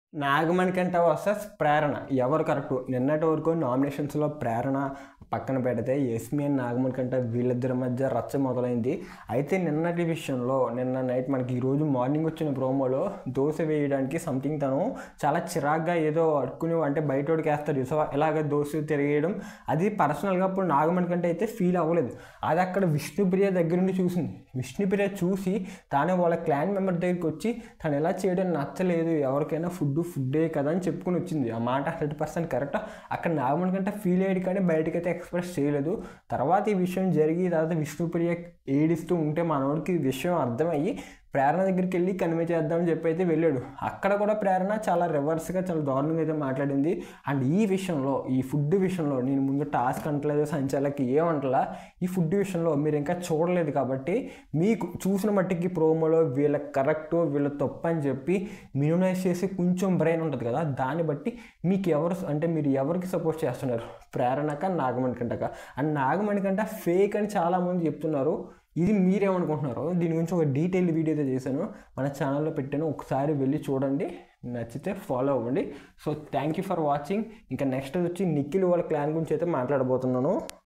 Nagamanikanta versus ప్రేరణ ఎవరు correct నిన్నటి వరకు నామినేషన్స్లో ప్రేరణ పక్కన పెడితే ఎస్మి అండ్ నాగమణికంట వీళ్ళిద్దరి మధ్య రచ్చ మొదలైంది అయితే నిన్నటి విషయంలో నిన్న నైట్ మనకి ఈరోజు మార్నింగ్ వచ్చిన ప్రోమోలో దోశ వేయడానికి సంథింగ్ తను చాలా చిరాగ్గా ఏదో అడుక్కుని అంటే బయటోడికి వేస్తాడు చూసావా ఇలాగ దోశ తిరిగేయడం అది పర్సనల్గా అప్పుడు నాగమణికంట అయితే ఫీల్ అవ్వలేదు అది అక్కడ విష్ణుప్రియ దగ్గర నుండి చూసింది విష్ణుప్రియ చూసి తానే వాళ్ళ క్లాన్ మెంబర్ దగ్గరికి వచ్చి తను ఎలా చేయడం నచ్చలేదు ఎవరికైనా ఫుడ్ ఫుడ్డే కదా అని చెప్పుకుని వచ్చింది ఆ మాట హండ్రెడ్ పర్సెంట్ కరెక్ట్ అక్కడ నాగమణి కంటే ఫీల్ అయ్యాడు కానీ బయటకైతే ఎక్స్ప్రెస్ చేయలేదు తర్వాత ఈ విషయం జరిగి తర్వాత విష్ణుప్రియ ఏడిస్తూ ఉంటే మనోడికి ఈ విషయం అర్థమయ్యి ప్రేరణ దగ్గరికి వెళ్ళి కన్వే చేద్దామని చెప్పి అయితే వెళ్ళాడు అక్కడ కూడా ప్రేరణ చాలా రివర్స్గా చాలా దారుణంగా అయితే మాట్లాడింది అండ్ ఈ విషయంలో ఈ ఫుడ్ విషయంలో నేను ముందు టాస్క్ అంటలేదు సంచాలకి ఏమంటలా ఈ ఫుడ్ విషయంలో మీరు ఇంకా చూడలేదు కాబట్టి మీకు చూసిన మట్టికి ప్రోమోలో వీళ్ళ కరెక్ట్ వీళ్ళ తప్పు అని చెప్పి మినిమైజ్ చేసి కొంచెం బ్రెయిన్ ఉంటుంది కదా దాన్ని బట్టి మీకు ఎవరు అంటే మీరు ఎవరికి సపోర్ట్ చేస్తున్నారు ప్రేరణక నాగమణి కంటక అండ్ నాగమణి కంట ఫేక్ అని చాలామంది చెప్తున్నారు ఇది మీరేమనుకుంటున్నారో దీని గురించి ఒక డీటెయిల్ వీడియో అయితే చేశాను మన ఛానల్లో పెట్టాను ఒకసారి వెళ్ళి చూడండి నచ్చితే ఫాలో అవ్వండి so thank you for watching ఇంకా నెక్స్ట్ వచ్చి నిఖిల్ వాళ్ళ క్లాన్ గురించి అయితే మాట్లాడబోతున్నాను